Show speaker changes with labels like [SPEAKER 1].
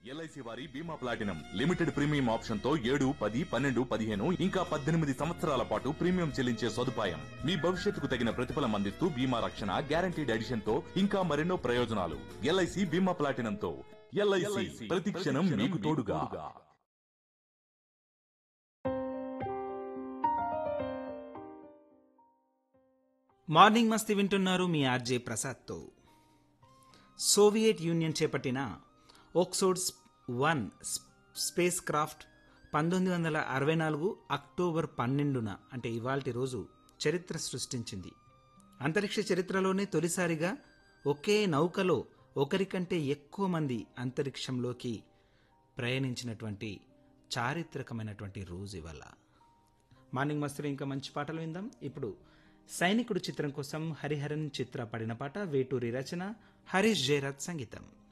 [SPEAKER 1] LIC వారి బీమా platinum limited premium option తో ఏడు పది పన్నెండు పదిహేను ఇంకా పద్దెనిమిది సంవత్సరాల పాటు ప్రీమియం చెల్లించే సదుపాయం మీ భవిష్యత్తుకు తగిన ప్రతిఫలం అందిస్తూ బీమా రక్షణ గ్యారంటీడ్ ఎడిషన్ తో ఇంకా మరెన్నో ప్రయోజనాలు ఎల్ఐసి బీమా ప్లాటినం తో ఎల్ఐసి ప్రతి క్షణం మీకు తోడుగా
[SPEAKER 2] మార్నింగ్ మస్తి వింటున్నారు మీ ఆర్జే ప్రసాద్తో సోవియట్ యూనియన్ చేపట్టిన ఓక్సోడ్స్ వన్ స్పేస్ క్రాఫ్ట్ పంతొమ్మిది వందల అరవై నాలుగు అక్టోబర్ పన్నెండున అంటే ఇవాల్టి రోజు చరిత్ర సృష్టించింది అంతరిక్ష చరిత్రలోనే తొలిసారిగా ఒకే నౌకలో ఒకరికంటే ఎక్కువ మంది అంతరిక్షంలోకి ప్రయాణించినటువంటి చారిత్రకమైనటువంటి రోజు ఇవాళ మార్నింగ్ మస్తులో ఇంకా మంచి పాటలు విందాం ఇప్పుడు సైనికుడు చిత్రం కోసం హరిహరన్ చిత్ర పడిన పాట వేటూరి రచన హరీష్ జయరాజ్ సంగీతం